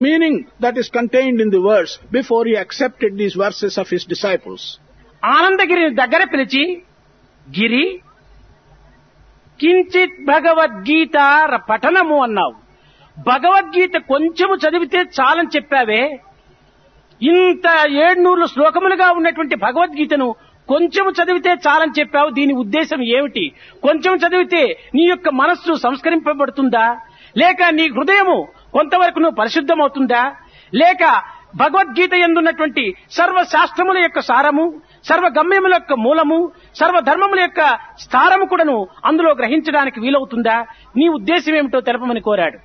meaning that is contained in the verse before he accepted these verses of his disciples. ఆనందగిరిని దగ్గర పిలిచి గిరి కించిత్ భగవద్గీత ర- పఠనము అన్నావు భగవద్గీత కొంచెము చదివితే చాలని చెప్పావే ఇంత ఏడునూరు శ్లోకములుగా ఉన్నటువంటి భగవద్గీతను కొంచెము చదివితే చాలని చెప్పావు దీని ఉద్దేశం ఏమిటి కొంచెం చదివితే నీ యొక్క మనస్సు సంస్కరింపబడుతుందా లేక నీ హృదయము కొంతవరకు నువ్వు పరిశుద్ధమవుతుందా లేక భగవద్గీత ఎందున్నటువంటి సర్వ శాస్త్రముల యొక్క సారము సర్వ గమ్యముల యొక్క మూలము సర్వ ధర్మముల యొక్క స్థారము కూడాను అందులో గ్రహించడానికి వీలవుతుందా నీ ఉద్దేశం ఏమిటో తెలపమని కోరాడు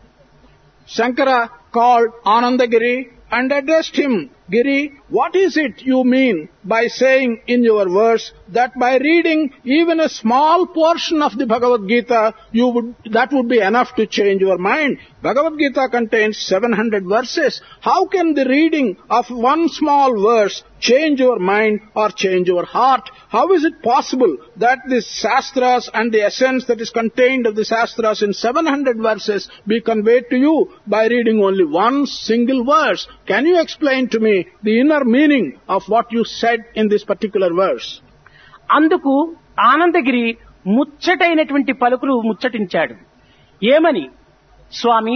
Shankara called Anandagiri and addressed him, Giri, what is it you mean by saying in your verse that by reading even a small portion of the Bhagavad Gita, you would, that would be enough to change your mind? Bhagavad Gita contains 700 verses. How can the reading of one small verse change your mind or change your heart? How is it possible that the Shastras and the essence that is contained of the Shastras in 700 verses be conveyed to you by reading only one single verse? Can you explain to me the inner meaning of what you said in this particular verse? అందుకు ఆనందగిరి ముచ్చటైనటువంటి పలుకులు ముచ్చటించాడు ఏమని స్వామి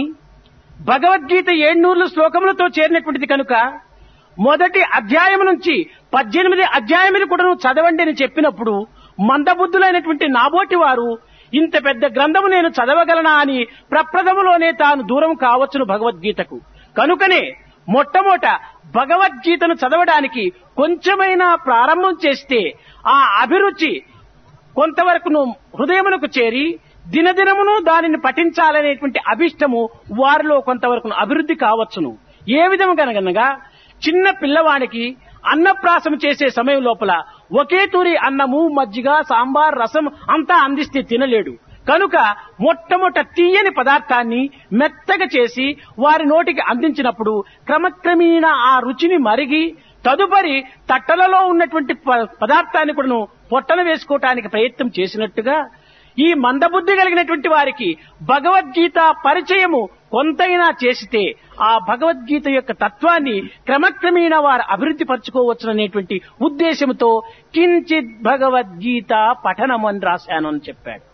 భగవద్గీత ఏడునూరు శ్లోకములతో చేరినటువంటిది కనుక మొదటి అధ్యాయం నుంచి పద్దెనిమిది అధ్యాయములు కూడా చదవండి అని చెప్పినప్పుడు మందబుద్ధులైనటువంటి నాబోటి వారు ఇంత పెద్ద గ్రంథము నేను చదవగలనా అని ప్రప్రథములోనే తాను దూరం కావచ్చును భగవద్గీతకు కనుకనే మొట్టమొదట భగవద్గీతను చదవడానికి కొంచెమైనా ప్రారంభం చేస్తే ఆ అభిరుచి కొంతవరకును హృదయమునకు చేరి దినదినమును దానిని పఠించాలనేటువంటి అభిష్టము వారిలో కొంతవరకు అభివృద్ధి కావచ్చును ఏ విధముగనగనగా చిన్న పిల్లవానికి అన్నప్రాసం చేసే సమయం లోపల ఒకే తూరి అన్నము మజ్జిగ సాంబార్ రసం అంతా అందిస్తే తినలేడు కనుక మొట్టమొదట తీయని పదార్థాన్ని మెత్తగా చేసి వారి నోటికి అందించినప్పుడు క్రమక్రమేణా ఆ రుచిని మరిగి తదుపరి తట్టలలో ఉన్నటువంటి ప- పదార్థాన్ని కూడాను పొట్టన వేసుకోవటానికి ప్రయత్నం చేసినట్టుగా ఈ మందబుద్ధి కలిగినటువంటి వారికి భగవద్గీత పరిచయము కొంతైనా చేసితే ఆ భగవద్గీత యొక్క తత్వాన్ని క్రమక్రమేణా వారు అభివృద్ధి పరచుకోవచ్చుననేటువంటి ఉద్దేశంతో కించిత్ భగవద్గీత పఠనం అని రాశాను అని చెప్పాడు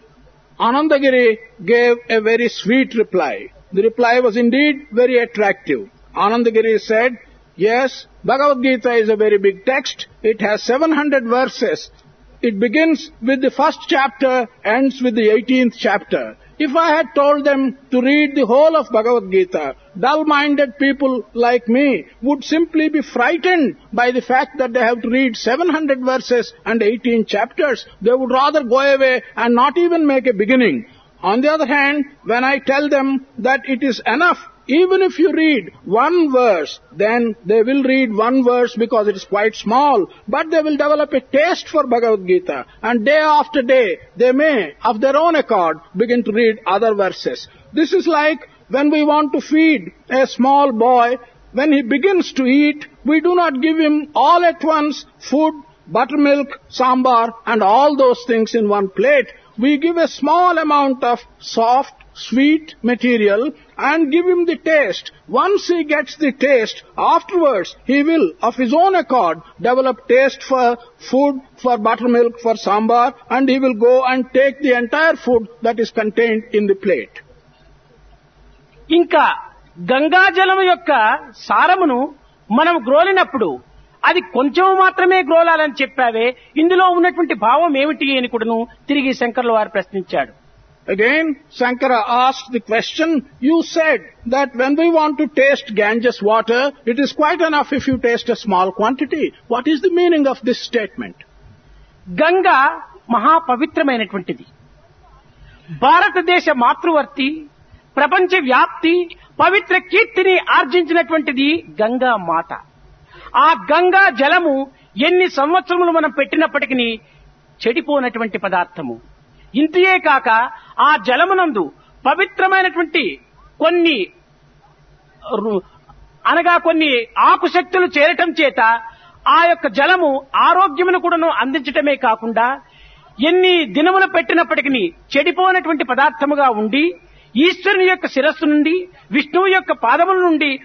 Anandagiri gave a very sweet reply. The reply was indeed very attractive. Anandagiri said, Yes, Bhagavad Gita is a very big text. It has 700 verses. It begins with the first chapter, ends with the 18th chapter. If I had told them to read the whole of Bhagavad Gita, dull-minded people like me would simply be frightened by the fact that they have to read 700 verses and 18 chapters. They would rather go away and not even make a beginning. On the other hand, when I tell them that it is enough, even if you read one verse, then they will read one verse because it is quite small, but they will develop a taste for Bhagavad Gita, and day after day, they may, of their own accord, begin to read other verses. This is like when we want to feed a small boy, when he begins to eat, we do not give him all at once food, buttermilk, sambar, and all those things in one plate. We give a small amount of soft, sweet material and give him the taste. Once he gets the taste, afterwards he will, of his own accord, develop taste for food, for buttermilk, for sambar, and he will go and take the entire food that is contained in the plate. ఇంకా గంగాజలం యొక్క సారమును మనం గ్రోలినప్పుడు అది కొంచెం మాత్రమే గ్రోలాలని చెప్పావే ఇందులో ఉన్నటువంటి భావం ఏమిటి అని కూడాను తిరిగి శంకర్ల వారు ప్రశ్నించాడు Again, Shankara asked the question, you said that when we want to taste Ganges water, it is quite enough if you taste a small quantity. What is the meaning of this statement? Ganga మహాపవిత్రమైనటువంటిది భారతదేశ మాతృవర్తి ప్రపంచ వ్యాప్తి పవిత్ర కీర్తిని ఆర్జించినటువంటిది గంగా మాత ఆ గంగా జలము ఎన్ని సంవత్సరములు మనం పెట్టినప్పటికీ చెడిపోనటువంటి పదార్థము ఇంతియే కాక ఆ జలమునందు పవిత్రమైనటువంటి కొన్ని రు- అనగా కొన్ని ఆకుశక్తులు చేరటం చేత ఆ యొక్క జలము ఆరోగ్యమును కూడాను అందించటమే కాకుండా ఎన్ని దినములు పెట్టినప్పటికీ చెడిపోనటువంటి పదార్థముగా ఉండి ఈశ్వరుని యొక్క శిరస్సు నుండి విష్ణువు యొక్క పాదముల నుండి